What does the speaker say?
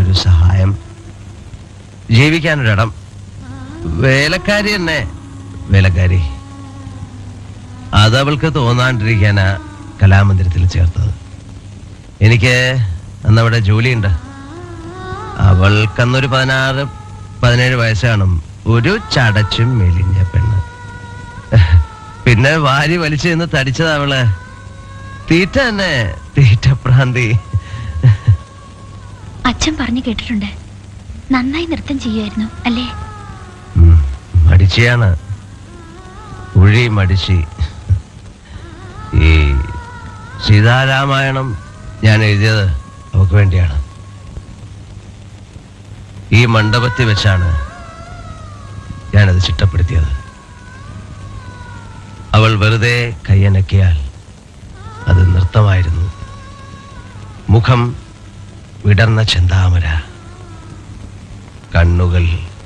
ഒരു സഹായം ജീവിക്കാനൊരിടം വേലക്കാരി തന്നെ വേലക്കാരി അതവൾക്ക് തോന്നാണ്ടിരിക്കാനാ കലാമന്ദിരത്തിൽ ചേർത്തത് എനിക്ക് അന്നവിടെ ജോലിയുണ്ട് അവൾക്കന്നൊരു പതിനാറ് പതിനേഴ് വയസ്സ് കാണും ഒരു ചടച്ചും മെലിഞ്ഞ പെണ്ണ് പിന്നെ വാരി വലിച്ചു നിന്ന് തടിച്ചത് അവള് തീറ്റ തന്നെ തീറ്റപ്രാന്തി അച്ഛൻ പറഞ്ഞു കേട്ടിട്ടുണ്ട് നന്നായി നൃത്തം ചെയ്യുമായിരുന്നു അല്ലേ ഉം, മടിച്ചിയാണ് ഉഴി മടിച്ചി ഈ സീതാരാമായണം ഞാൻ എഴുതിയത് അവക്ക് വേണ്ടിയാണ് ഈ മണ്ഡപത്തിൽ വെച്ചാണ് ഞാനത് ചിട്ടപ്പെടുത്തിയത് അവൾ വെറുതെ കയ്യനക്കിയാൽ അത് നൃത്തമായിരുന്നു മുഖം വിടർന്ന ചെന്താമര കണ്ണുകൾ